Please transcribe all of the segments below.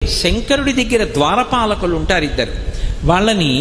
శంకరుడి దగ్గర ద్వారపాలకులు ఉంటారు ఇద్దరు వాళ్ళని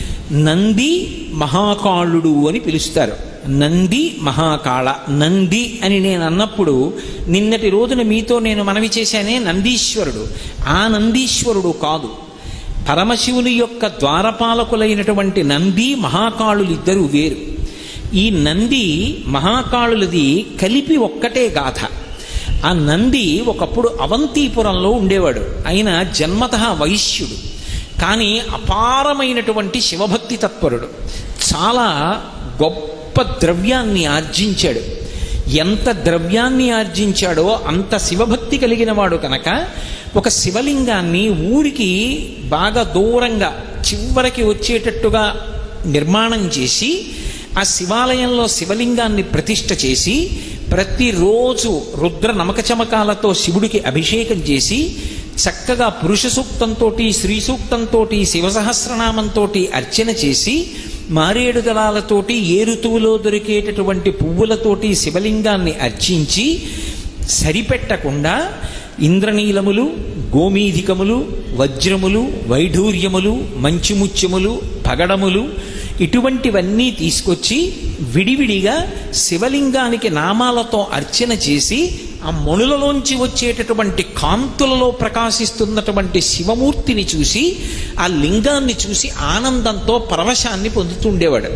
నంది మహాకాళుడు అని పిలుస్తారు నంది మహాకాళ నంది అని నేను అన్నప్పుడు నిన్నటి రోజున మీతో నేను మనవి చేశానే నందీశ్వరుడు ఆ నందీశ్వరుడు కాదు పరమశివుని యొక్క ద్వారపాలకులైనటువంటి నంది మహాకాళులు ఇద్దరు వేరు ఈ నంది మహాకాళులది కలిపి ఒక్కటే గాథ ఆ నంది ఒకప్పుడు అవంతిపురంలో ఉండేవాడు ఆయన జన్మత వైశ్యుడు కానీ అపారమైనటువంటి శివభక్తి తత్పరుడు చాలా గొప్ప ద్రవ్యాన్ని ఆర్జించాడు ఎంత ద్రవ్యాన్ని ఆర్జించాడో అంత శివభక్తి కలిగిన వాడు కనుక ఒక శివలింగాన్ని ఊరికి బాగా దూరంగా చివరికి వచ్చేటట్టుగా నిర్మాణం చేసి ఆ శివాలయంలో శివలింగాన్ని ప్రతిష్ఠ చేసి ప్రతిరోజు రుద్ర నమకచమకాలతో శివుడికి అభిషేకం చేసి చక్కగా పురుష సూక్తంతో స్త్రీ సూక్తంతో శివ సహస్రనామంతో అర్చన చేసి మారేడు దళాలతోటి ఏ ఋతువులో దొరికేటటువంటి పువ్వులతోటి శివలింగాన్ని అర్చించి సరిపెట్టకుండా ఇంద్రనీలములు గోమీధికములు వజ్రములు వైఢూర్యములు మంచిముత్యములు పగడములు ఇటువంటివన్నీ తీసుకొచ్చి విడివిడిగా శివలింగానికి నామాలతో అర్చన చేసి ఆ మణులలోంచి వచ్చేటటువంటి కాంతులలో ప్రకాశిస్తున్నటువంటి శివమూర్తిని చూసి ఆ లింగాన్ని చూసి ఆనందంతో పరవశాన్ని పొందుతుండేవాడు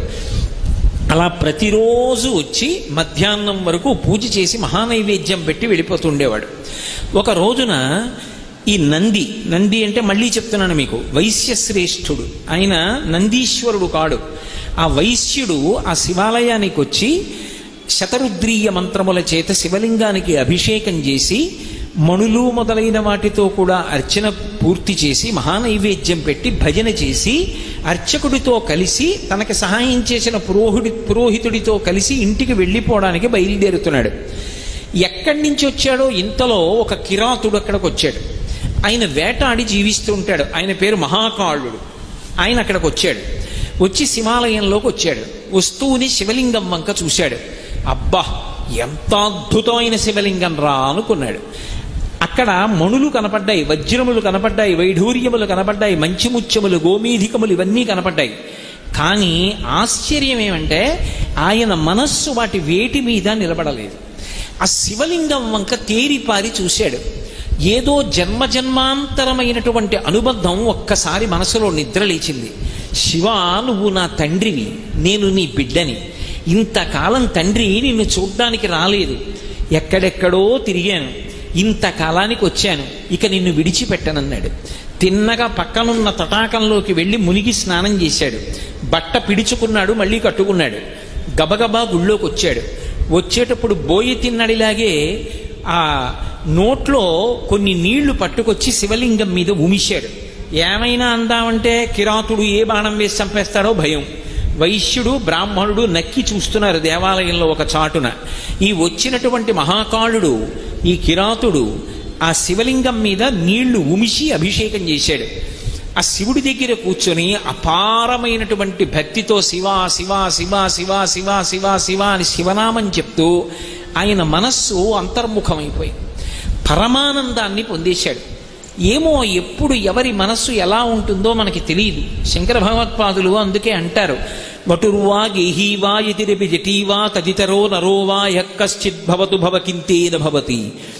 అలా ప్రతిరోజు వచ్చి మధ్యాహ్నం వరకు పూజ చేసి మహానైవేద్యం పెట్టి వెళ్ళిపోతుండేవాడు ఒక రోజున ఈ నంది నంది అంటే మళ్ళీ చెప్తున్నాను మీకు వైశ్యశ్రేష్ఠుడు ఆయన నందీశ్వరుడు కాడు ఆ వైశ్యుడు ఆ శివాలయానికి వచ్చి శతరుద్రీయ మంత్రముల చేత శివలింగానికి అభిషేకం చేసి మణులు మొదలైన వాటితో కూడా అర్చన పూర్తి చేసి మహానైవేద్యం పెట్టి భజన చేసి అర్చకుడితో కలిసి తనకి సహాయం చేసిన పురోహిడి పురోహితుడితో కలిసి ఇంటికి వెళ్ళిపోవడానికి బయలుదేరుతున్నాడు ఎక్కడి నుంచి వచ్చాడో ఇంతలో ఒక కిరాతుడు అక్కడికి వచ్చాడు ఆయన వేటాడి జీవిస్తూ ఉంటాడు ఆయన పేరు మహాకాళుడు ఆయన అక్కడికి వచ్చాడు వచ్చి శివాలయంలోకి వచ్చాడు వస్తువుని శివలింగం వంక చూశాడు అబ్బా ఎంత అద్భుతమైన శివలింగం రా అనుకున్నాడు అక్కడ మణులు కనపడ్డాయి వజ్రములు కనపడ్డాయి వైఢూర్యములు కనపడ్డాయి మంచి ముత్యములు గోమీధికములు ఇవన్నీ కనపడ్డాయి కానీ ఆశ్చర్యం ఏమంటే ఆయన మనస్సు వాటి వేటి మీద నిలబడలేదు ఆ శివలింగం వంక తేరిపారి చూశాడు ఏదో జన్మజన్మాంతరమైనటువంటి అనుబంధం ఒక్కసారి మనసులో నిద్రలేచింది శివ నువ్వు నా తండ్రివి నేను నీ బిడ్డని ఇంతకాలం తండ్రి నిన్ను చూడ్డానికి రాలేదు ఎక్కడెక్కడో తిరిగాను ఇంతకాలానికి వచ్చాను ఇక నిన్ను విడిచిపెట్టనన్నాడు తిన్నగా పక్కనున్న తటాకంలోకి వెళ్ళి మునిగి స్నానం చేశాడు బట్ట పిడుచుకున్నాడు మళ్ళీ కట్టుకున్నాడు గబగబా గుళ్ళోకి వచ్చాడు వచ్చేటప్పుడు బోయి తిన్నడిలాగే ఆ నోట్లో కొన్ని నీళ్లు పట్టుకొచ్చి శివలింగం మీద ఉమిశాడు ఏమైనా అందామంటే కిరాతుడు ఏ బాణం వేసి చంపేస్తాడో భయం వైశ్యుడు బ్రాహ్మణుడు నక్కి చూస్తున్నారు దేవాలయంలో ఒక చాటున ఈ వచ్చినటువంటి మహాకాళుడు ఈ కిరాతుడు ఆ శివలింగం మీద నీళ్లు ఉమిసి అభిషేకం చేశాడు ఆ శివుడి దగ్గర కూర్చొని అపారమైనటువంటి భక్తితో శివ శివ శివ శివ శివ శివ శివ అని శివనామం చెప్తూ ఆయన మనస్సు అంతర్ముఖమైపోయింది పరమానందాన్ని పొందేశాడు ఏమో ఎప్పుడు ఎవరి మనస్సు ఎలా ఉంటుందో మనకి తెలియదు శంకర భగవత్పాదులు అందుకే అంటారు వటుర్వా గేహీవా యతిరపి జటీవా తదితరో నరోవా యక్కశ్చిద్భవతు భవకింతేన భవతి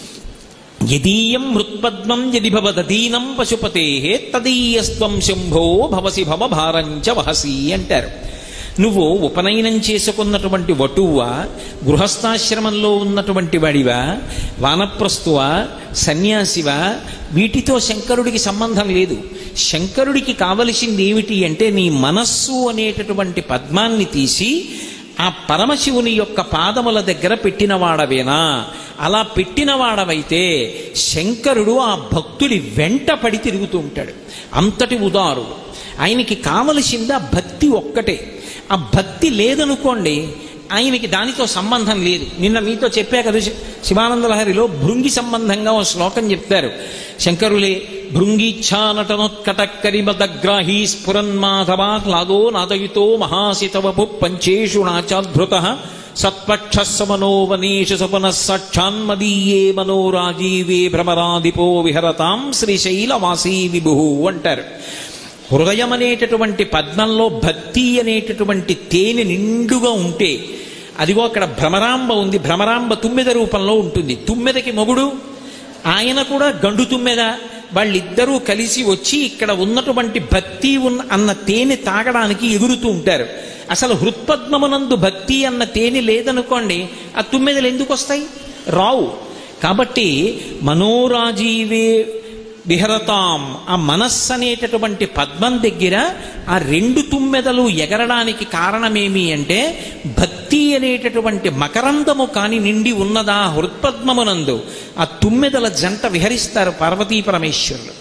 యదీయం మృత్పద్మం యది భవదీనం పశుపతే తదీయస్త్వం శంభో భవసి భవ భారంచ వహసి అంటారు నువ్వు ఉపనయనం చేసుకున్నటువంటి వటువా గృహస్థాశ్రమంలో ఉన్నటువంటి వాడివా వానప్రస్తువా సన్యాసివా వీటితో శంకరుడికి సంబంధం లేదు శంకరుడికి కావలసింది ఏమిటి అంటే నీ మనస్సు అనేటటువంటి పద్మాన్ని తీసి ఆ పరమశివుని యొక్క పాదముల దగ్గర పెట్టినవాడవేనా అలా పెట్టినవాడవైతే శంకరుడు ఆ భక్తుడి వెంట పడి తిరుగుతూ ఉంటాడు అంతటి ఉదారుడు ఆయనకి కావలసింది ఆ భక్తి ఒక్కటే ఆ భక్తి లేదనుకోండి ఆయనకి దానితో సంబంధం లేదు నిన్న మీతో చెప్పా కదా శి- శివానంద లహరిలో భృంగి సంబంధంగా ఒక శ్లోకం చెప్తారు శంకరులే భృంగీచ్ఛానటనోత్కటక్కరిమదగ్రాహీ స్ఫురన్మాధవాహ్లాదో నాదయుతో మహాసితవపు పంచేషు నాచాద్భృత సత్పక్షస్సమనోవనేషు సపన సక్షాన్మదీయే మనోరాజీవే భ్రమరాదిపో విహరతాం శ్రీశైలవాసీ విభు అంటారు హృదయం అనేటటువంటి పద్మంలో భక్తి అనేటటువంటి తేనె నిండుగా ఉంటే అదిగో అక్కడ భ్రమరాంబ ఉంది భ్రమరాంబ తుమ్మెద రూపంలో ఉంటుంది తుమ్మెదకి మొగుడు ఆయన కూడా గండు తుమ్మెద వాళ్ళిద్దరూ కలిసి వచ్చి ఇక్కడ ఉన్నటువంటి భక్తి ఉన్న అన్న తేనె తాగడానికి ఎగురుతూ ఉంటారు అసలు హృత్పద్మమునందు భక్తి అన్న తేనె లేదనుకోండి ఆ తుమ్మెదలు ఎందుకు వస్తాయి రావు కాబట్టి మనోరాజీవే విహరతాం ఆ మనస్సు అనేటటువంటి పద్మం దగ్గర ఆ రెండు తుమ్మెదలు ఎగరడానికి కారణమేమి అంటే భక్తి అనేటటువంటి మకరందము కాని నిండి ఉన్నదా హృత్పద్మమునందు ఆ తుమ్మెదల జంట విహరిస్తారు పార్వతీ పరమేశ్వరులు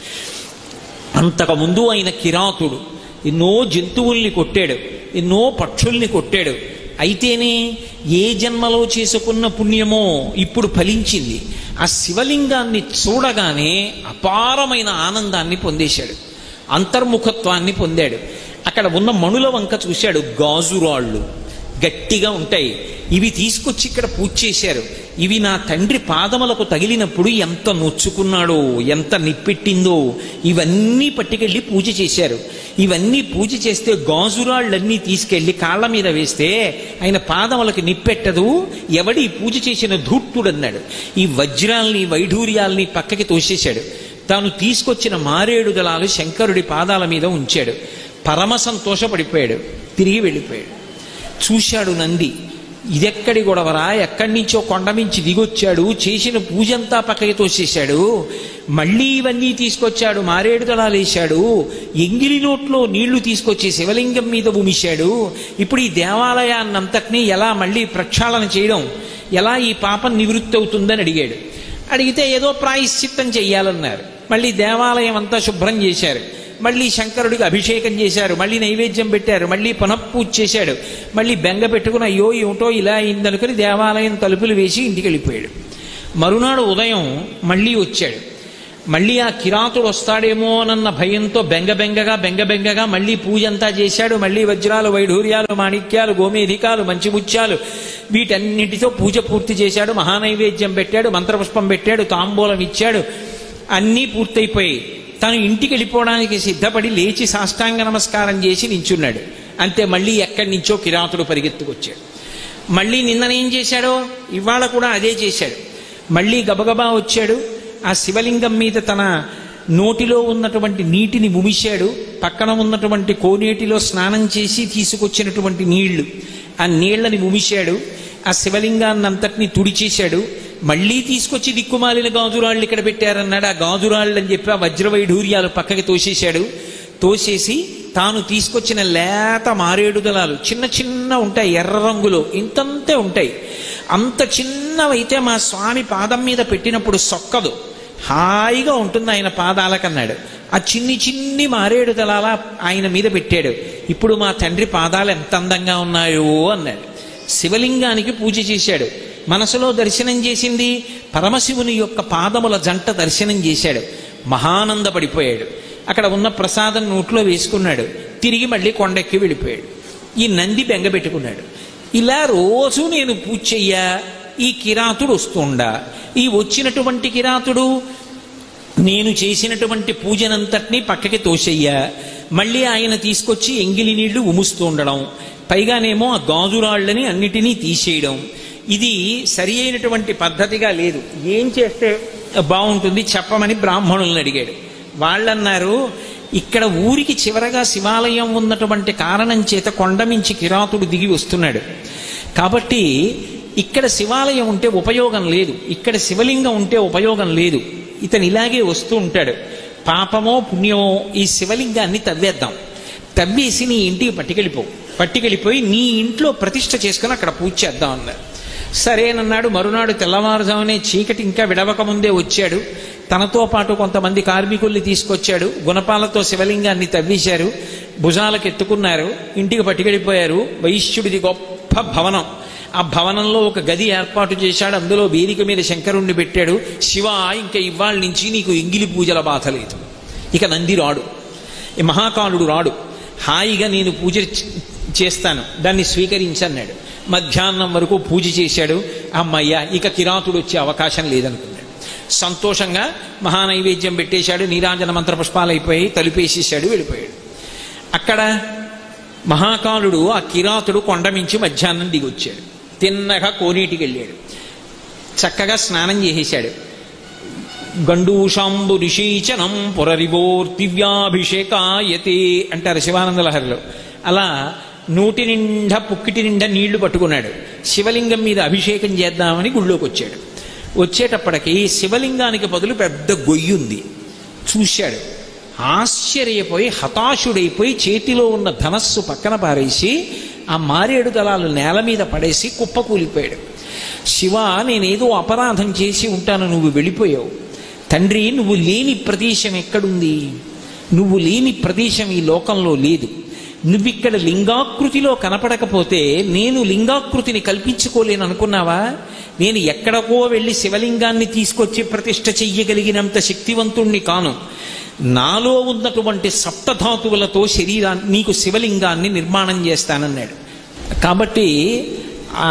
అంతకుముందు ఆయన కిరాతుడు ఎన్నో జంతువుల్ని కొట్టాడు ఎన్నో పక్షుల్ని కొట్టాడు అయితేనే ఏ జన్మలో చేసుకున్న పుణ్యమో ఇప్పుడు ఫలించింది ఆ శివలింగాన్ని చూడగానే అపారమైన ఆనందాన్ని పొందేశాడు అంతర్ముఖత్వాన్ని పొందాడు అక్కడ ఉన్న మణుల వంక చూశాడు గాజురాళ్ళు గట్టిగా ఉంటాయి ఇవి తీసుకొచ్చి ఇక్కడ పూజ చేశారు ఇవి నా తండ్రి పాదములకు తగిలినప్పుడు ఎంత నొచ్చుకున్నాడో ఎంత నిప్పెట్టిందో ఇవన్నీ పట్టుకెళ్ళి పూజ చేశారు ఇవన్నీ పూజ చేస్తే గాజురాళ్ళన్నీ తీసుకెళ్లి కాళ్ళ మీద వేస్తే ఆయన పాదములకు నిప్పెట్టదు ఎవడి ఈ పూజ చేసిన ధూర్తుడన్నాడు ఈ వజ్రాల్ని వైఢూర్యాల్ని పక్కకి తోసేశాడు తాను తీసుకొచ్చిన మారేడు దళాలు శంకరుడి పాదాల మీద ఉంచాడు పరమ సంతోషపడిపోయాడు తిరిగి వెళ్ళిపోయాడు చూశాడు నంది ఇదెక్కడి గొడవరా ఎక్కడి నుంచో కొండ మించి దిగొచ్చాడు చేసిన పూజంతా పక్కకి తోసేశాడు మళ్ళీ ఇవన్నీ తీసుకొచ్చాడు మారేడు దళాలేశాడు ఎంగిలి నోట్లో నీళ్లు తీసుకొచ్చి శివలింగం మీద ఉమిశాడు ఇప్పుడు ఈ దేవాలయాన్నంతటినీ ఎలా మళ్ళీ ప్రక్షాళన చేయడం ఎలా ఈ పాపం నివృత్తి అవుతుందని అడిగాడు అడిగితే ఏదో ప్రాయశ్చిత్తం చెయ్యాలన్నారు మళ్ళీ దేవాలయం అంతా శుభ్రం చేశారు మళ్ళీ శంకరుడికి అభిషేకం చేశారు మళ్ళీ నైవేద్యం పెట్టారు మళ్ళీ పునఃపూజ చేశాడు మళ్ళీ బెంగ పెట్టుకుని అయ్యో ఏమిటో ఇలా అయిందనుకుని దేవాలయం తలుపులు వేసి ఇంటికి వెళ్ళిపోయాడు మరునాడు ఉదయం మళ్ళీ వచ్చాడు మళ్ళీ ఆ కిరాతుడు వస్తాడేమోనన్న భయంతో బెంగ బెంగగా బెంగ బెంగగా మళ్ళీ పూజ అంతా చేశాడు మళ్ళీ వజ్రాలు వైఢూర్యాలు మాణిక్యాలు గోమేధికాలు మంచి ముత్యాలు వీటన్నిటితో పూజ పూర్తి చేశాడు మహానైవేద్యం పెట్టాడు మంత్రపుష్పం పెట్టాడు తాంబూలం ఇచ్చాడు అన్నీ పూర్తయిపోయాయి తను ఇంటికి వెళ్ళిపోవడానికి సిద్ధపడి లేచి సాష్టాంగ నమస్కారం చేసి నించున్నాడు అంతే మళ్ళీ ఎక్కడి నుంచో కిరాతుడు పరిగెత్తుకొచ్చాడు మళ్ళీ నిన్ననేం చేశాడో ఇవాళ కూడా అదే చేశాడు మళ్ళీ గబగబా వచ్చాడు ఆ శివలింగం మీద తన నోటిలో ఉన్నటువంటి నీటిని ముమిశాడు పక్కన ఉన్నటువంటి కోనేటిలో స్నానం చేసి తీసుకొచ్చినటువంటి నీళ్లు ఆ నీళ్లని ముమిశాడు ఆ శివలింగాన్నంతటిని తుడిచేశాడు మళ్ళీ తీసుకొచ్చి దిక్కుమాలిన గాజురాళ్ళు ఇక్కడ పెట్టారన్నాడు ఆ గాజురాళ్ళు అని చెప్పి ఆ వజ్రవైఢూర్యాలు పక్కకి తోసేశాడు తోసేసి తాను తీసుకొచ్చిన లేత మారేడు దళాలు చిన్న చిన్న ఉంటాయి ఎర్ర రంగులో ఇంతంతే ఉంటాయి అంత చిన్నవైతే మా స్వామి పాదం మీద పెట్టినప్పుడు సొక్కదు హాయిగా ఉంటుంది ఆయన పాదాలకన్నాడు ఆ చిన్ని చిన్ని మారేడు దళాల ఆయన మీద పెట్టాడు ఇప్పుడు మా తండ్రి పాదాలు ఎంత అందంగా ఉన్నాయో అన్నాడు శివలింగానికి పూజ చేశాడు మనసులో దర్శనం చేసింది పరమశివుని యొక్క పాదముల జంట దర్శనం చేశాడు మహానందపడిపోయాడు అక్కడ ఉన్న ప్రసాదం నోట్లో వేసుకున్నాడు తిరిగి మళ్ళీ కొండెక్కి వెళ్ళిపోయాడు ఈ నంది బెంగ పెట్టుకున్నాడు ఇలా రోజు నేను పూజ చెయ్యా ఈ కిరాతుడు వస్తుండా ఈ వచ్చినటువంటి కిరాతుడు నేను చేసినటువంటి పూజనంతటినీ పక్కకి తోసెయ్యా మళ్ళీ ఆయన తీసుకొచ్చి ఎంగిలి నీళ్లు ఉముస్తూ ఉండడం పైగానేమో ఆ గాజురాళ్ళని అన్నిటినీ తీసేయడం ఇది సరి అయినటువంటి పద్ధతిగా లేదు ఏం చేస్తే బాగుంటుంది చెప్పమని బ్రాహ్మణుల్ని అడిగాడు వాళ్ళన్నారు ఇక్కడ ఊరికి చివరగా శివాలయం ఉన్నటువంటి కారణం చేత కొండమించి కిరాతుడు దిగి వస్తున్నాడు కాబట్టి ఇక్కడ శివాలయం ఉంటే ఉపయోగం లేదు ఇక్కడ శివలింగం ఉంటే ఉపయోగం లేదు ఇతను ఇలాగే వస్తూ ఉంటాడు పాపమో పుణ్యమో ఈ శివలింగాన్ని తవ్వేద్దాం తవ్వేసి నీ ఇంటికి పట్టుకెళ్ళిపో పట్టుకెళ్ళిపోయి నీ ఇంట్లో ప్రతిష్ఠ చేసుకుని అక్కడ పూజ చేద్దాం అన్నారు సరేనన్నాడు మరునాడు తెల్లవారుజామునే చీకటి ఇంకా విడవక ముందే వచ్చాడు తనతో పాటు కొంతమంది కార్మికుల్ని తీసుకొచ్చాడు గుణపాలతో శివలింగాన్ని తవ్వేశారు భుజాలకు ఎత్తుకున్నారు ఇంటికి పట్టుకెళ్ళిపోయారు వైశ్యుడిది గొప్ప భవనం ఆ భవనంలో ఒక గది ఏర్పాటు చేశాడు అందులో వేదిక మీద శంకరుణ్ణి పెట్టాడు శివ ఇంకా ఇవాళ నుంచి నీకు ఎంగిలి పూజల బాధ లేదు ఇక నంది రాడు ఈ మహాకాలుడు రాడు హాయిగా నేను పూజ చే- చేస్తాను దాన్ని స్వీకరించన్నాడు మధ్యాహ్నం వరకు పూజ చేశాడు అమ్మయ్య ఇక కిరాతుడు వచ్చే అవకాశం లేదనుకున్నాడు సంతోషంగా మహానైవేద్యం పెట్టేశాడు నీరాజన మంత్ర పుష్పాలు అయిపోయి తలుపేసేసాడు వెళ్ళిపోయాడు అక్కడ మహాకాలుడు ఆ కిరాతుడు కొండమించి మధ్యాహ్నం దిగొచ్చాడు తిన్నగా కోనేటికి వెళ్ళాడు చక్కగా స్నానం చేసేశాడు గండూషాంబు రిషీచనం పురరివోర్తివ్యాభిషేకాయతే అంటారు శివానంద లహరిలో అలా నోటి నిండా పుక్కిటి నిండా నీళ్లు పట్టుకున్నాడు శివలింగం మీద అభిషేకం చేద్దామని గుళ్ళోకి వచ్చాడు వచ్చేటప్పటికి శివలింగానికి బదులు పెద్ద గొయ్యుంది చూశాడు ఆశ్చర్యపోయి హతాశుడైపోయి చేతిలో ఉన్న ధనస్సు పక్కన పారేసి ఆ మారేడు దళాలు నేల మీద పడేసి కుప్పకూలిపోయాడు శివ నేనేదో అపరాధం చేసి ఉంటాను నువ్వు వెళ్ళిపోయావు తండ్రి నువ్వు లేని ప్రదేశం ఎక్కడుంది నువ్వు లేని ప్రదేశం ఈ లోకంలో లేదు నువ్విక్కడ లింగాకృతిలో కనపడకపోతే నేను లింగాకృతిని కల్పించుకోలేను అనుకున్నావా నేను ఎక్కడికో వెళ్ళి శివలింగాన్ని తీసుకొచ్చి ప్రతిష్ఠ చెయ్యగలిగినంత శక్తివంతుణ్ణి కాను నాలో ఉన్నటువంటి సప్తధాతువులతో శరీరాన్ని నీకు శివలింగాన్ని నిర్మాణం చేస్తానన్నాడు కాబట్టి ఆ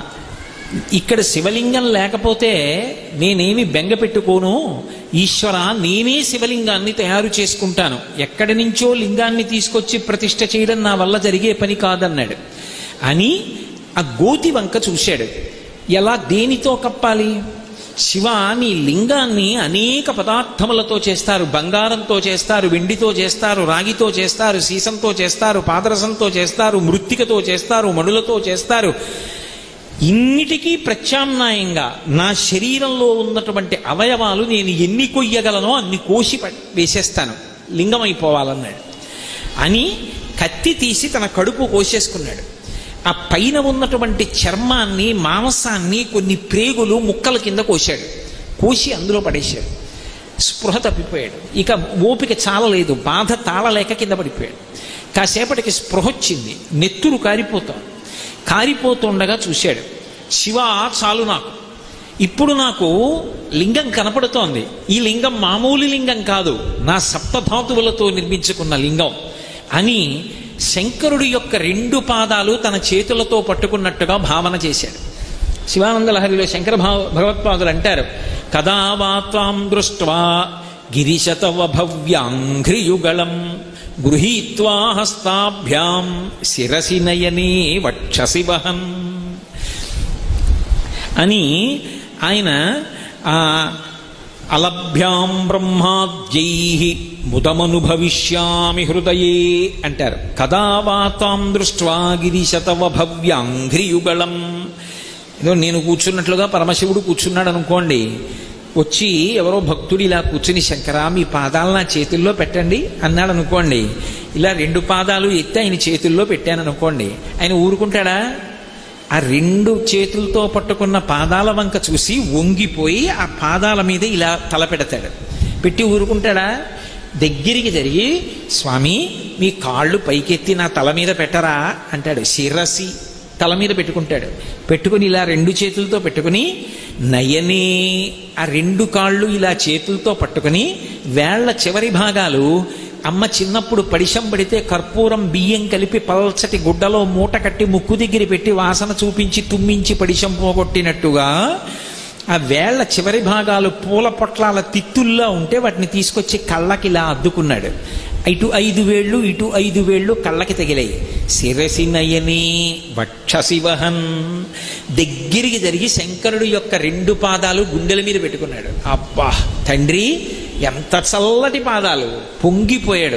ఇక్కడ శివలింగం లేకపోతే నేనేమి బెంగ పెట్టుకోను ఈశ్వర నేనే శివలింగాన్ని తయారు చేసుకుంటాను ఎక్కడి నుంచో లింగాన్ని తీసుకొచ్చి ప్రతిష్ఠ చేయడం నా వల్ల జరిగే పని కాదన్నాడు అని ఆ గోతి వంక చూశాడు ఎలా దేనితో కప్పాలి శివ నీ లింగాన్ని అనేక పదార్థములతో చేస్తారు బంగారంతో చేస్తారు వెండితో చేస్తారు రాగితో చేస్తారు సీసంతో చేస్తారు పాదరసంతో చేస్తారు మృత్తికతో చేస్తారు మణులతో చేస్తారు ఇన్నిటికీ ప్రత్యామ్నాయంగా నా శరీరంలో ఉన్నటువంటి అవయవాలు నేను ఎన్ని కొయ్యగలనో అన్ని కోసి ప- వేసేస్తాను లింగం అయిపోవాలన్నాడు అని కత్తి తీసి తన కడుపు కోసేసుకున్నాడు ఆ పైన ఉన్నటువంటి చర్మాన్ని మాంసాన్ని కొన్ని ప్రేగులు ముక్కల కింద కోశాడు కోసి అందులో పడేశాడు స్పృహ తప్పిపోయాడు ఇక ఓపిక చాలలేదు బాధ తాళలేక కింద పడిపోయాడు కాసేపటికి స్పృహ వచ్చింది నెత్తురు కారిపోతాం కారిపోతుండగా చూశాడు శివ చాలు నాకు ఇప్పుడు నాకు లింగం కనపడుతోంది ఈ లింగం మామూలు లింగం కాదు నా సప్తధాతువులతో నిర్మించుకున్న లింగం అని శంకరుడి యొక్క రెండు పాదాలు తన చేతులతో పట్టుకున్నట్టుగా భావన చేశాడు శివానంద లహరిలో శంకర భావ భగవత్పాదులు అంటారు కదా వాత్వాం దృష్ట్వా గిరిశతవ భవ్యాంఘ్రియుగళం గృహీత్వా హస్తాభ్యాం శిరసి నయనే వక్షసి వహన్ అని ఆయన ఆ అలభ్యాం బ్రహ్మాద్యై ముదమనుభవిష్యామి హృదయే అంటారు కదా వాతాం దృష్ట్వా గిరిశతవ భవ్యాంఘ్రియుగళం ఏదో నేను కూర్చున్నట్లుగా పరమశివుడు కూర్చున్నాడు అనుకోండి వచ్చి ఎవరో భక్తుడు ఇలా కూర్చుని శంకరా మీ పాదాలు నా చేతుల్లో పెట్టండి అన్నాడు అనుకోండి ఇలా రెండు పాదాలు ఎత్తి ఆయన చేతుల్లో పెట్టాను అనుకోండి ఆయన ఊరుకుంటాడా ఆ రెండు చేతులతో పట్టుకున్న పాదాల వంక చూసి వంగిపోయి ఆ పాదాల మీద ఇలా తల పెడతాడు పెట్టి ఊరుకుంటాడా దగ్గరికి జరిగి స్వామి మీ కాళ్ళు పైకెత్తి నా తల మీద పెట్టరా అంటాడు శిరసి తల మీద పెట్టుకుంటాడు పెట్టుకుని ఇలా రెండు చేతులతో పెట్టుకుని నయనే ఆ రెండు కాళ్ళు ఇలా చేతులతో పట్టుకుని వేళ్ల చివరి భాగాలు అమ్మ చిన్నప్పుడు పడిశం పడితే కర్పూరం బియ్యం కలిపి పల్చటి గుడ్డలో మూట కట్టి ముక్కు దగ్గర పెట్టి వాసన చూపించి తుమ్మించి పడిశం పోగొట్టినట్టుగా ఆ వేళ్ల చివరి భాగాలు పూల పొట్లాల తిత్తుల్లా ఉంటే వాటిని తీసుకొచ్చి కళ్ళకి ఇలా అద్దుకున్నాడు ఇటు ఐదు వేళ్ళు ఇటు ఐదు వేళ్ళు కళ్ళకి తగిలాయి శిరసి నయని వక్షశివహన్ దగ్గరికి జరిగి శంకరుడు యొక్క రెండు పాదాలు గుండెల మీద పెట్టుకున్నాడు అబ్బా తండ్రి ఎంత చల్లటి పాదాలు పొంగిపోయాడు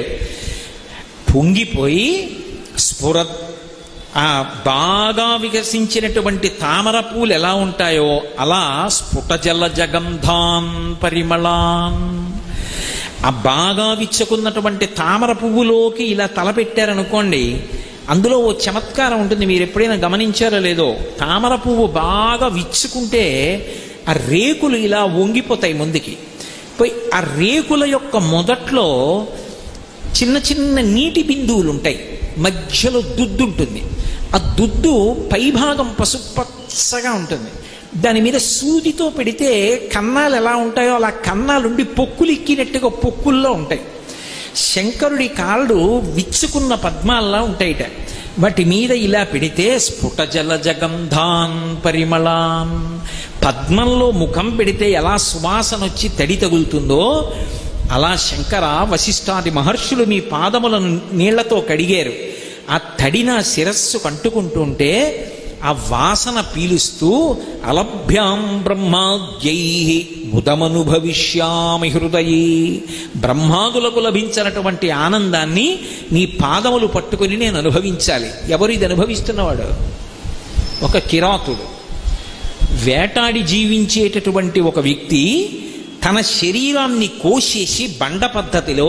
పొంగిపోయి స్ఫుర ఆ బాగా వికసించినటువంటి తామర పూలు ఎలా ఉంటాయో అలా స్ఫుట జల జగంధాన్ పరిమళాన్ ఆ బాగా విచ్చుకున్నటువంటి తామర పువ్వులోకి ఇలా తలపెట్టారనుకోండి అందులో ఓ చమత్కారం ఉంటుంది మీరు ఎప్పుడైనా గమనించారో లేదో తామర పువ్వు బాగా విచ్చుకుంటే ఆ రేకులు ఇలా వంగిపోతాయి ముందుకి పోయి ఆ రేకుల యొక్క మొదట్లో చిన్న చిన్న నీటి బిందువులు ఉంటాయి మధ్యలో దుద్దు ఉంటుంది ఆ దుద్దు పైభాగం పసుపచ్చగా ఉంటుంది దాని మీద సూదితో పెడితే కన్నాలు ఎలా ఉంటాయో అలా కన్నాలుండి పొక్కులు ఎక్కినట్టుగా పొక్కుల్లో ఉంటాయి శంకరుడి కాళ్ళు విచ్చుకున్న పద్మాల్లా ఉంటాయిట వాటి మీద ఇలా పెడితే స్ఫుట జల జగంధాన్ పరిమళాన్ పద్మంలో ముఖం పెడితే ఎలా సువాసన వచ్చి తడి తగులుతుందో అలా శంకర వశిష్ఠాది మహర్షులు మీ పాదములను నీళ్లతో కడిగారు ఆ తడి నా శిరస్సు కంటుకుంటుంటే ఆ వాసన పీలుస్తూ అలభ్యాం బ్రహ్మాద్యై ముదమనుభవిష్యామి హృదయే బ్రహ్మాదులకు లభించినటువంటి ఆనందాన్ని నీ పాదములు పట్టుకుని నేను అనుభవించాలి ఎవరు ఇది అనుభవిస్తున్నవాడు ఒక కిరాతుడు వేటాడి జీవించేటటువంటి ఒక వ్యక్తి తన శరీరాన్ని కోసేసి బండ పద్ధతిలో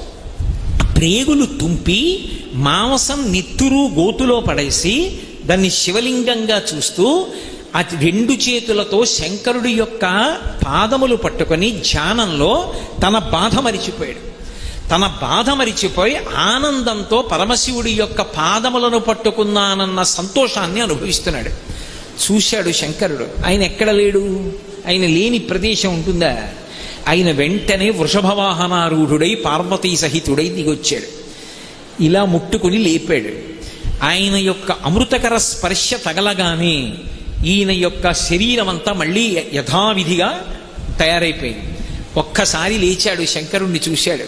ప్రేగులు తుంపి మాంసం నెత్తురు గోతులో పడేసి దాన్ని శివలింగంగా చూస్తూ ఆ రెండు చేతులతో శంకరుడి యొక్క పాదములు పట్టుకొని ధ్యానంలో తన బాధ మరిచిపోయాడు తన బాధ మరిచిపోయి ఆనందంతో పరమశివుడి యొక్క పాదములను పట్టుకున్నానన్న సంతోషాన్ని అనుభవిస్తున్నాడు చూశాడు శంకరుడు ఆయన ఎక్కడ లేడు ఆయన లేని ప్రదేశం ఉంటుందా ఆయన వెంటనే వృషభవాహనారూఢుడై పార్వతీ సహితుడై దిగొచ్చాడు ఇలా ముట్టుకుని లేపాడు ఆయన యొక్క అమృతకర స్పర్శ తగలగానే ఈయన యొక్క శరీరం అంతా మళ్ళీ యథావిధిగా తయారైపోయింది ఒక్కసారి లేచాడు శంకరుణ్ణి చూశాడు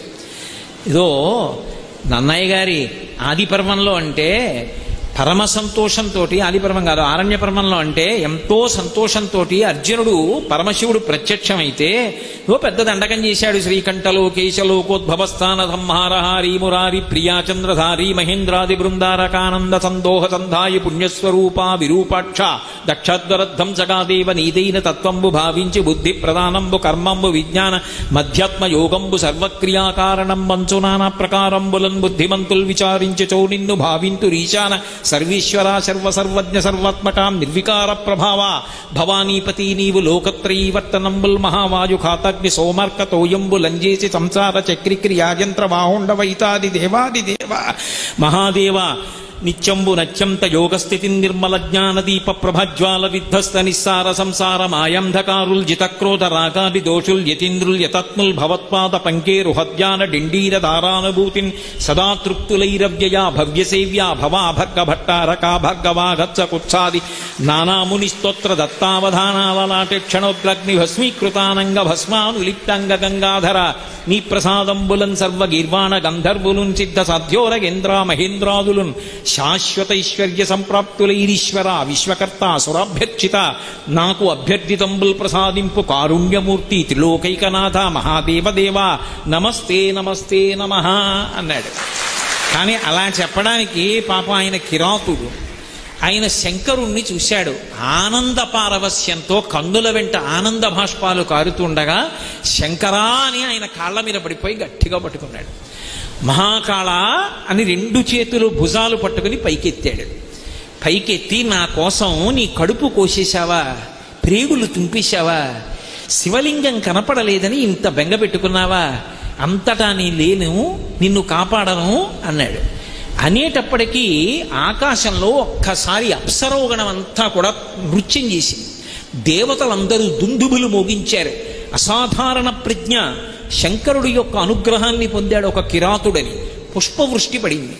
ఏదో నన్నయ్య గారి ఆది పర్వంలో అంటే పరమ సంతోషంతో ఆదిపర్వం కాదు ఆరణ్య పర్వంలో అంటే ఎంతో సంతోషంతో అర్జునుడు పరమశివుడు ప్రత్యక్షమైతే ఓ పెద్ద దండకం చేశాడు శ్రీకంఠలో కేశలోకోద్భవస్థాన సంహారహారి మురారి ప్రియాచంద్రధారి మహేంద్రాది బృందారకానంద సందోహ సంధాయి పుణ్యస్వరూప విరూపాక్ష దక్షద్వరద్ధం జగాదేవ నీదైన తత్వంబు భావించి బుద్ధి ప్రధానంబు కర్మంబు విజ్ఞాన మధ్యాత్మ యోగంబు సర్వక్రియాకారణం మంచు నానా ప్రకారంబులన్ బుద్ధిమంతుల్ విచారించి చౌ నిన్ను భావింతు రీశాన సర్వీశ్వర సర్వ సర్వజ్ఞ సర్వాత్మకాం నిర్వికార ప్రభావ భవానీపతి నీవు లోకత్రైవర్తనంబుల్ మహావాయు ఖాతగ్ని సోమర్క తోయంబు లంజేసి సంసార చక్రి క్రియాయంత్ర వాహుండవైతాది దేవాది దేవ మహాదేవ నిత్యంబు నత్యంత యోగస్థితి నిర్మల జ్ఞాన దీప ప్రభజ్వాల విధ్వస్త నిస్సార సంసార మాయాంధకారుల్ జితక్రోధ రాగాది దోషుల్ యతీంద్రుల్ యతత్ముల్ భవత్పాద పంకేరు హద్యాన డిండీర దారానుభూతిన్ సదా తృప్తులైరవ్యయా భవ్యసేవ్యా భవా భర్గ భట్టారకా భర్గవాగత్స కుత్సాది నానాముని స్తోత్ర దత్తావధానాలలాటి క్షణోగ్రగ్ని భస్మీకృతానంగ భస్మానులిప్తంగ గంగాధర నీ ప్రసాదంబులన్ సర్వ గీర్వాణ గంధర్వులున్ సిద్ధ సాధ్యోరగేంద్ర మహేంద్రాదులున్ శాశ్వత ఐశ్వర్య సంప్రాప్తులైరీశ్వర విశ్వకర్త సురాభ్యర్చిత నాకు అభ్యర్థితంబుల్ ప్రసాదింపు కారుణ్యమూర్తి త్రిలోకైకనాథ మహాదేవదేవ నమస్తే నమస్తే నమ అన్నాడు కానీ అలా చెప్పడానికి పాపం ఆయన కిరాతుడు ఆయన శంకరుణ్ణి చూశాడు ఆనంద పారవస్యంతో కన్నుల వెంట ఆనంద భాష్పాలు కారుతుండగా శంకరా అని ఆయన కాళ్ళ మీద పడిపోయి గట్టిగా పట్టుకున్నాడు మహాకాళ అని రెండు చేతులు భుజాలు పట్టుకుని పైకెత్తాడు పైకెత్తి నా కోసం నీ కడుపు కోసేశావా ప్రేగులు తుంపేశావా శివలింగం కనపడలేదని ఇంత బెంగ పెట్టుకున్నావా అంతటా నీ లేను నిన్ను కాపాడను అన్నాడు అనేటప్పటికీ ఆకాశంలో ఒక్కసారి అప్సరోగణం అంతా కూడా నృత్యం చేసింది దేవతలందరూ దుందుబులు మోగించారు అసాధారణ ప్రజ్ఞ శంకరుడి యొక్క అనుగ్రహాన్ని పొందాడు ఒక కిరాతుడని పుష్పవృష్టి పడింది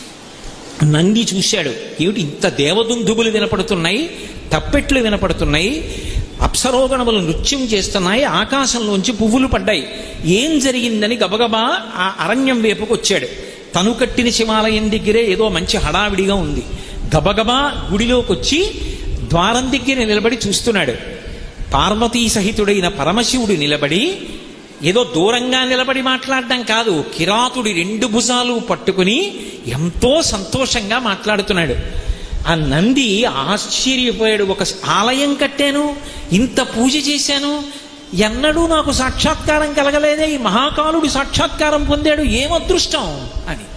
నంది చూశాడు ఏమిటి ఇంత దేవదుందుబులు వినపడుతున్నాయి తప్పెట్లు వినపడుతున్నాయి అప్సరోగణములు నృత్యం చేస్తున్నాయి ఆకాశంలోంచి పువ్వులు పడ్డాయి ఏం జరిగిందని గబగబా ఆ అరణ్యం వైపుకు వచ్చాడు తను కట్టిన శివాలయం దగ్గరే ఏదో మంచి హడావిడిగా ఉంది గబగబా గుడిలోకి వచ్చి ద్వారం దగ్గర నిలబడి చూస్తున్నాడు పార్వతీ సహితుడైన పరమశివుడు నిలబడి ఏదో దూరంగా నిలబడి మాట్లాడడం కాదు కిరాతుడి రెండు భుజాలు పట్టుకుని ఎంతో సంతోషంగా మాట్లాడుతున్నాడు ఆ నంది ఆశ్చర్యపోయాడు ఒక ఆలయం కట్టాను ఇంత పూజ చేశాను ఎన్నడూ నాకు సాక్షాత్కారం కలగలేదే ఈ మహాకాలుడు సాక్షాత్కారం పొందాడు ఏం అదృష్టం అని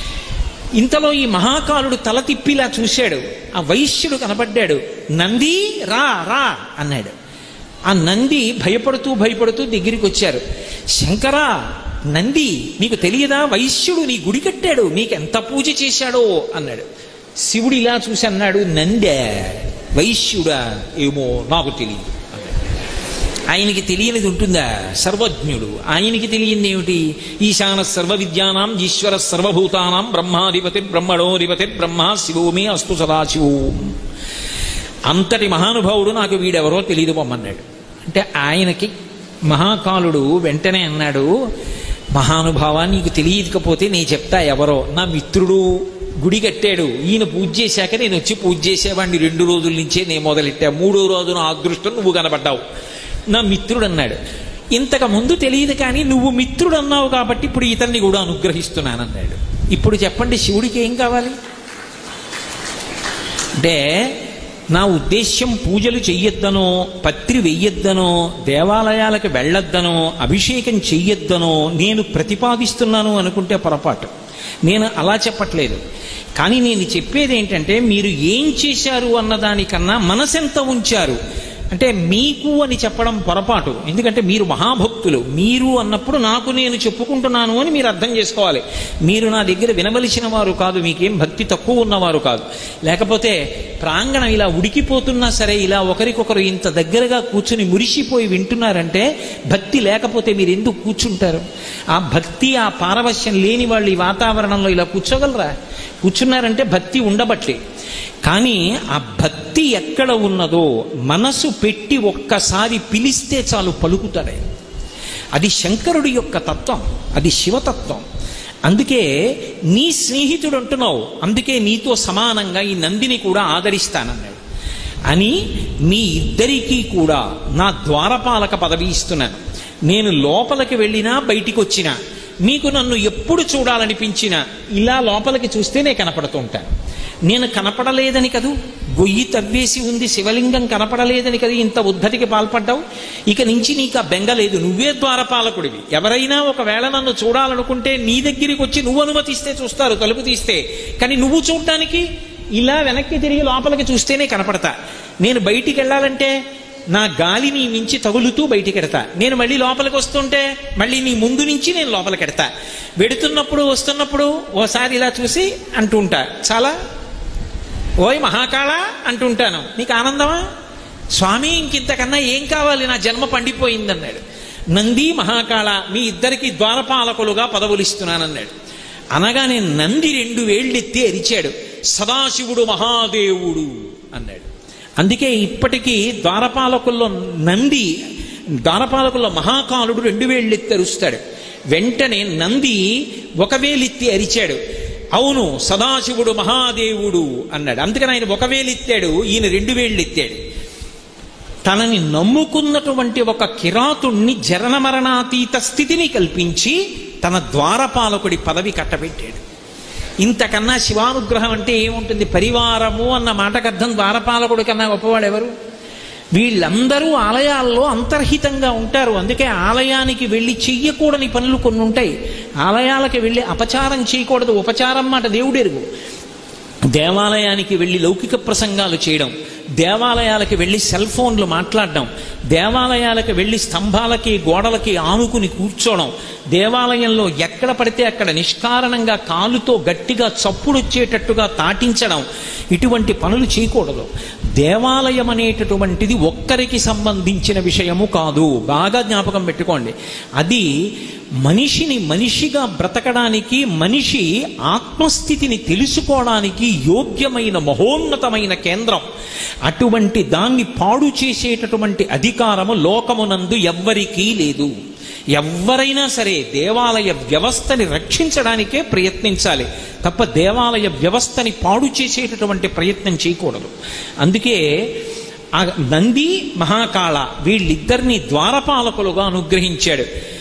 ఇంతలో ఈ మహాకాలుడు తల తిప్పిలా చూశాడు ఆ వైశ్యుడు కనబడ్డాడు నంది రా రా అన్నాడు ఆ నంది భయపడుతూ భయపడుతూ దగ్గరికి వచ్చారు శంకరా నంది నీకు తెలియదా వైశ్యుడు నీ గుడి కట్టాడు నీకు ఎంత పూజ చేశాడో అన్నాడు శివుడు ఇలా చూసి అన్నాడు నందే వైశ్యుడా ఏమో నాకు తెలియదు అన్నాడు. ఆయనకి తెలియనిది ఉంటుందా సర్వజ్ఞుడు ఆయనకి తెలియంది ఏమిటి ఈశాన సర్వ విద్యానాం ఈశ్వర సర్వభూతానాం బ్రహ్మాధిపతి బ్రహ్మణోధిపతి బ్రహ్మ శివోమి అస్తు సదాశివోం అంతటి మహానుభావుడు నాకు వీడెవరో తెలియదు పొమ్మన్నాడు అంటే ఆయనకి మహాకాలుడు వెంటనే అన్నాడు మహానుభావ నీకు తెలియకపోతే నేను చెప్తా ఎవరో నా మిత్రుడు గుడి కట్టాడు ఈయన పూజ చేశాక నేను వచ్చి పూజ చేసేవాడిని రెండు రోజుల నుంచే నేను మొదలెట్టా మూడో రోజు నా అదృష్టం నువ్వు కనబడ్డావు నా మిత్రుడు అన్నాడు ఇంతకు ముందు తెలియదు కానీ నువ్వు మిత్రుడు అన్నావు కాబట్టి ఇప్పుడు ఇతన్ని కూడా అనుగ్రహిస్తున్నానన్నాడు ఇప్పుడు చెప్పండి శివుడికి ఏం కావాలి అంటే నా ఉద్దేశ్యం పూజలు చెయ్యొద్దనో పత్రి వెయ్యొద్దనో దేవాలయాలకు వెళ్ళొద్దనో అభిషేకం చెయ్యొద్దనో నేను ప్రతిపాదిస్తున్నాను అనుకుంటే పొరపాటు నేను అలా చెప్పట్లేదు కానీ నేను చెప్పేది ఏంటంటే మీరు ఏం చేశారు అన్నదానికన్నా మనసెంత ఉంచారు అంటే మీకు అని చెప్పడం పొరపాటు ఎందుకంటే మీరు మహాభక్తులు మీరు అన్నప్పుడు నాకు నేను చెప్పుకుంటున్నాను అని మీరు అర్థం చేసుకోవాలి మీరు నా దగ్గర వినవలసిన వారు కాదు మీకేం భక్తి తక్కువ ఉన్నవారు కాదు లేకపోతే ప్రాంగణం ఇలా ఉడికిపోతున్నా సరే ఇలా ఒకరికొకరు ఇంత దగ్గరగా కూర్చుని మురిసిపోయి వింటున్నారంటే భక్తి లేకపోతే మీరు ఎందుకు కూర్చుంటారు ఆ భక్తి ఆ పారవశ్యం లేని వాళ్ళు ఈ వాతావరణంలో ఇలా కూర్చోగలరా కూర్చున్నారంటే భక్తి ఉండబట్లే కానీ ఆ భక్తి ఎక్కడ ఉన్నదో మనసు పెట్టి ఒక్కసారి పిలిస్తే చాలు పలుకుతాడే అది శంకరుడి యొక్క తత్వం అది శివతత్వం అందుకే నీ స్నేహితుడు అంటున్నావు అందుకే నీతో సమానంగా ఈ నందిని కూడా ఆదరిస్తానన్నాడు అని మీ ఇద్దరికీ కూడా నా ద్వారపాలక పదవి ఇస్తున్నాను నేను లోపలికి వెళ్ళినా బయటికి వచ్చినా మీకు నన్ను ఎప్పుడు చూడాలనిపించినా ఇలా లోపలికి చూస్తే నేను కనపడుతూ ఉంటాను నేను కనపడలేదని కదూ గొయ్యి తవ్వేసి ఉంది శివలింగం కనపడలేదని కదా ఇంత ఉద్ధతికి పాల్పడ్డావు ఇక నుంచి నీకు ఆ బెంగ లేదు నువ్వే ద్వారపాలకుడివి ఎవరైనా ఒకవేళ నన్ను చూడాలనుకుంటే నీ దగ్గరికి వచ్చి నువ్వు అనుమతిస్తే చూస్తారు తలుపు తీస్తే కానీ నువ్వు చూడటానికి ఇలా వెనక్కి తిరిగి లోపలికి చూస్తేనే కనపడతా నేను బయటికి వెళ్ళాలంటే నా గాలిని మించి తగులుతూ బయటికి ఎడతా నేను మళ్ళీ లోపలికి వస్తుంటే మళ్ళీ నీ ముందు నుంచి నేను లోపలికి ఎడతా వెడుతున్నప్పుడు వస్తున్నప్పుడు ఓసారి ఇలా చూసి అంటుంటా చాలా ఓయ్ మహాకాళ అంటుంటాను నీకు ఆనందమా స్వామి ఇంకింతకన్నా ఏం కావాలి నా జన్మ పండిపోయిందన్నాడు నంది మహాకాళ మీ ఇద్దరికి ద్వారపాలకులుగా పదవులు ఇస్తున్నానన్నాడు అనగానే నంది రెండు వేళ్ళెత్తి అరిచాడు సదాశివుడు మహాదేవుడు అన్నాడు అందుకే ఇప్పటికీ ద్వారపాలకుల్లో నంది ద్వారపాలకుల్లో మహాకాలుడు రెండు వేళ్ళెత్తి అరుస్తాడు వెంటనే నంది ఒక వేలెత్తి అరిచాడు అవును సదాశివుడు మహాదేవుడు అన్నాడు అందుకని ఆయన ఒక వేలెత్తాడు ఈయన రెండు వేళ్ళు ఎత్తాడు తనని నమ్ముకున్నటువంటి ఒక కిరాతుణ్ణి జరణ మరణాతీత స్థితిని కల్పించి తన ద్వారపాలకుడి పదవి కట్టబెట్టాడు ఇంతకన్నా శివానుగ్రహం అంటే ఏముంటుంది పరివారము అన్న మాటకు అర్థం ద్వారపాలకుడి కన్నా గొప్పవాడు ఎవరు వీళ్ళందరూ ఆలయాల్లో అంతర్హితంగా ఉంటారు అందుకే ఆలయానికి వెళ్ళి చెయ్యకూడని పనులు కొన్ని ఉంటాయి ఆలయాలకి వెళ్ళి అపచారం చేయకూడదు ఉపచారం మాట దేవుడెరుగు దేవాలయానికి వెళ్ళి లౌకిక ప్రసంగాలు చేయడం దేవాలయాలకి వెళ్ళి సెల్ ఫోన్లు మాట్లాడడం దేవాలయాలకు వెళ్ళి స్తంభాలకి గోడలకి ఆనుకుని కూర్చోవడం దేవాలయంలో ఎక్కడ పడితే అక్కడ నిష్కారణంగా కాలుతో గట్టిగా చప్పుడొచ్చేటట్టుగా తాటించడం ఇటువంటి పనులు చేయకూడదు దేవాలయం అనేటటువంటిది ఒక్కరికి సంబంధించిన విషయము కాదు బాగా జ్ఞాపకం పెట్టుకోండి అది మనిషిని మనిషిగా బ్రతకడానికి మనిషి ఆత్మస్థితిని తెలుసుకోవడానికి యోగ్యమైన మహోన్నతమైన కేంద్రం అటువంటి దాన్ని పాడు చేసేటటువంటి అధికారము లోకమునందు ఎవ్వరికీ లేదు ఎవరైనా సరే దేవాలయ వ్యవస్థని రక్షించడానికే ప్రయత్నించాలి తప్ప దేవాలయ వ్యవస్థని పాడు చేసేటటువంటి ప్రయత్నం చేయకూడదు అందుకే ఆ నంది మహాకాళ వీళ్ళిద్దరిని ద్వారపాలకులుగా అనుగ్రహించాడు